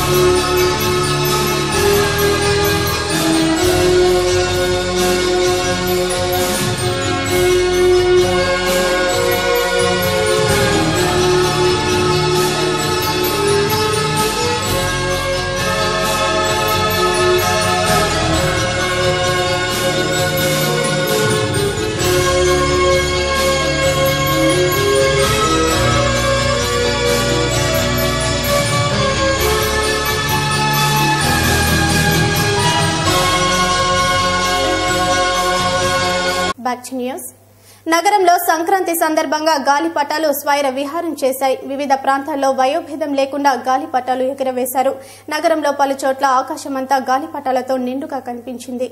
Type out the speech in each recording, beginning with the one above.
back to news నగరంలో సంక్రాంతి సందర్భంగా గాలిపటాలు స్వైర విహారం చేశాయి వివిధ ప్రాంతాల్లో వయోభేదం లేకుండా గాలిపటాలు ఎగురవేశారు నగరంలో పలు చోట్ల ఆకాశమంతా గాలిపటాలతో నిండుగా కనిపించింది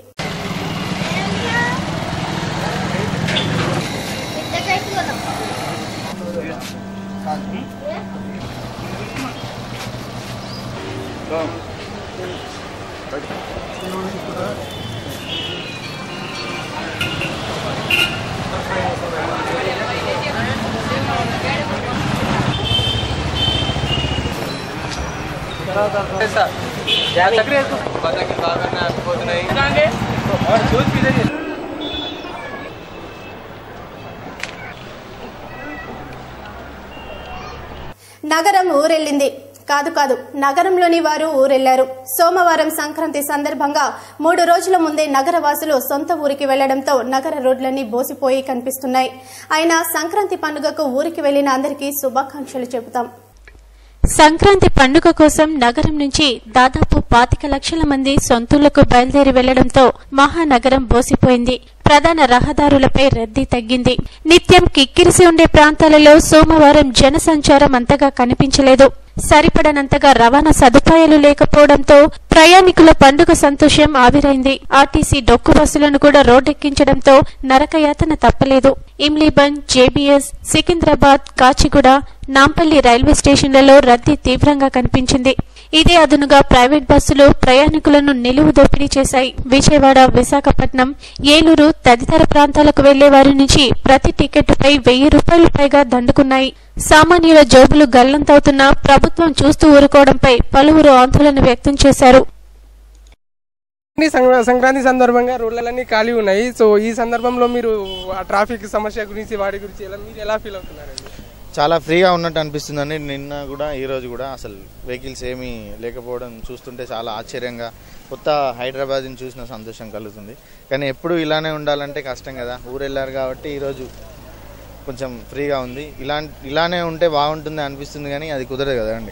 నగరం ఊరెళ్ళింది కాదు కాదు నగరంలోని వారు ఊరెళ్లారు సోమవారం సంక్రాంతి సందర్భంగా మూడు రోజుల ముందే నగరవాసులు సొంత ఊరికి వెళ్లడంతో నగర రోడ్లన్నీ బోసిపోయి కనిపిస్తున్నాయి అయినా సంక్రాంతి పండుగకు ఊరికి వెళ్లిన అందరికీ శుభాకాంక్షలు చెబుతాం సంక్రాంతి పండుగ కోసం నగరం నుంచి దాదాపు పాతిక లక్షల మంది సొంతూళ్లకు బయలుదేరి వెళ్లడంతో మహానగరం బోసిపోయింది ప్రధాన రహదారులపై రద్దీ తగ్గింది నిత్యం కిక్కిరిసి ఉండే ప్రాంతాలలో సోమవారం జనసంచారం అంతగా కనిపించలేదు సరిపడనంతగా రవాణా సదుపాయాలు లేకపోవడంతో ప్రయాణికుల పండుగ సంతోషం ఆవిరైంది ఆర్టీసీ డొక్కు బస్సులను కూడా రోడ్డెక్కించడంతో నరకయాతన తప్పలేదు ఇమ్లీబన్ జేబీఎస్ సికింద్రాబాద్ కాచిగూడ నాంపల్లి రైల్వే స్టేషన్లలో రద్దీ తీవ్రంగా కనిపించింది ఇదే అదునుగా ప్రైవేట్ బస్సులు ప్రయాణికులను నిలువు దోపిడీ చేశాయి విజయవాడ విశాఖపట్నం ఏలూరు తదితర ప్రాంతాలకు వెళ్లే వారి నుంచి ప్రతి టికెట్టుపై వెయ్యి రూపాయలు పైగా దండుకున్నాయి సామాన్యుల జోబులు గల్లంతవుతున్నా ప్రభుత్వం చూస్తూ ఊరుకోవడంపై పలువురు ఆందోళన వ్యక్తం చేశారు అన్ని సంక్రా- సంక్రాంతి సందర్భంగా రోడ్లన్నీ ఖాళీ ఉన్నాయి సో ఈ సందర్భంలో మీరు ఆ ట్రాఫిక్ సమస్య గురించి వాటి గురించి ఎలా మీరు ఎలా ఫీల్ అవుతున్నారండి చాలా ఫ్రీగా ఉన్నట్టు అనిపిస్తుందండి నిన్న కూడా ఈ రోజు కూడా అసలు వెహికల్స్ ఏమీ లేకపోవడం చూస్తుంటే చాలా ఆశ్చర్యంగా కొత్త హైదరాబాద్ని చూసిన సంతోషం కలుగుతుంది కానీ ఎప్పుడు ఇలానే ఉండాలంటే కష్టం కదా ఊరు వెళ్ళారు కాబట్టి ఈరోజు కొంచెం ఫ్రీగా ఉంది ఇలా ఇలానే ఉంటే బాగుంటుంది అనిపిస్తుంది కానీ అది కుదరదు కదండి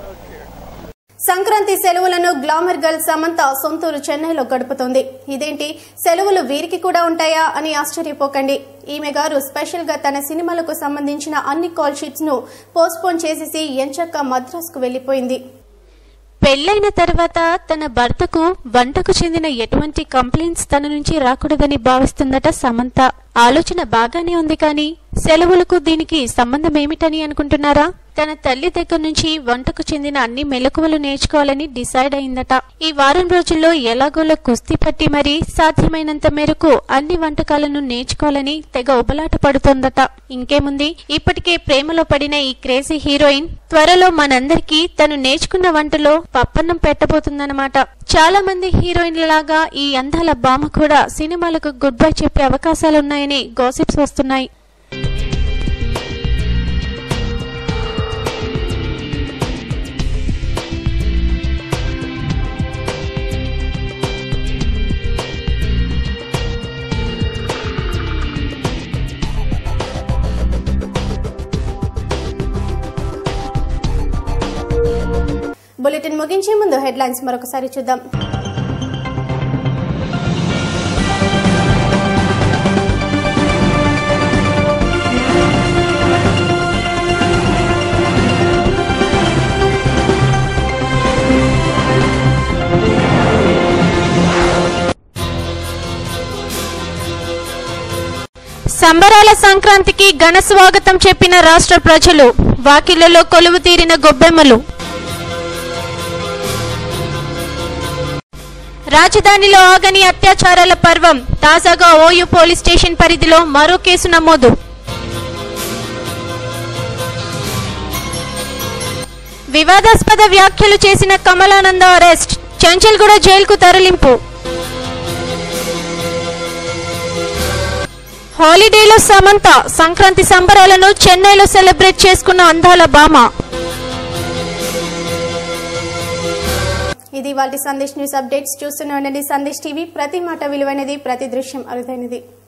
సంక్రాంతి సెలవులను గ్లామర్ గర్ల్ సమంత సొంతూరు చెన్నైలో గడుపుతోంది ఇదేంటి సెలవులు వీరికి కూడా ఉంటాయా అని ఆశ్చర్యపోకండి ఈమె గారు స్పెషల్ గా తన సినిమాలకు సంబంధించిన అన్ని కాల్ షీట్స్ ను పోస్ట్పోన్ చేసేసి ఎంచక్క మద్రాసుకు వెళ్లిపోయింది పెళ్లైన తర్వాత తన భర్తకు వంటకు చెందిన ఎటువంటి కంప్లైంట్స్ తన నుంచి రాకూడదని భావిస్తుందట సమంత ఆలోచన బాగానే ఉంది కానీ సెలవులకు దీనికి సంబంధం ఏమిటని అనుకుంటున్నారా తన తల్లి దగ్గర నుంచి వంటకు చెందిన అన్ని మెలకువలు నేర్చుకోవాలని డిసైడ్ అయిందట ఈ వారం రోజుల్లో ఎలాగోలా కుస్తీ పట్టి మరీ సాధ్యమైనంత మేరకు అన్ని వంటకాలను నేర్చుకోవాలని తెగ ఉబలాట పడుతోందట ఇంకేముంది ఇప్పటికే ప్రేమలో పడిన ఈ క్రేజీ హీరోయిన్ త్వరలో మనందరికీ తను నేర్చుకున్న వంటలో పప్పన్నం పెట్టబోతుందన్నమాట చాలా మంది హీరోయిన్ల లాగా ఈ అందాల బామ కూడా సినిమాలకు గుడ్ బై చెప్పే అవకాశాలున్నాయని గాసిప్స్ వస్తున్నాయి బులెటిన్ ముగించే ముందు హెడ్లైన్స్ మరొకసారి చూద్దాం సంబరాల సంక్రాంతికి ఘన స్వాగతం చెప్పిన రాష్ట్ర ప్రజలు వాకిళ్లలో కొలువు తీరిన గొబ్బెమ్మలు రాజధానిలో ఆగని అత్యాచారాల పర్వం తాజాగా ఓయూ పోలీస్ స్టేషన్ పరిధిలో మరో కేసు నమోదు వివాదాస్పద వ్యాఖ్యలు చేసిన కమలానంద అరెస్ట్ చెంచల్గూడ జైలుకు తరలింపు హాలిడేలో సమంత సంక్రాంతి సంబరాలను చెన్నైలో సెలబ్రేట్ చేసుకున్న అందాల భామ ఇది వాటి సందేశ్ న్యూస్ అప్డేట్స్ చూస్తూనే ఉండండి సందేశ్ టీవీ ప్రతి మాట విలువైనది ప్రతి దృశ్యం అరుదైనది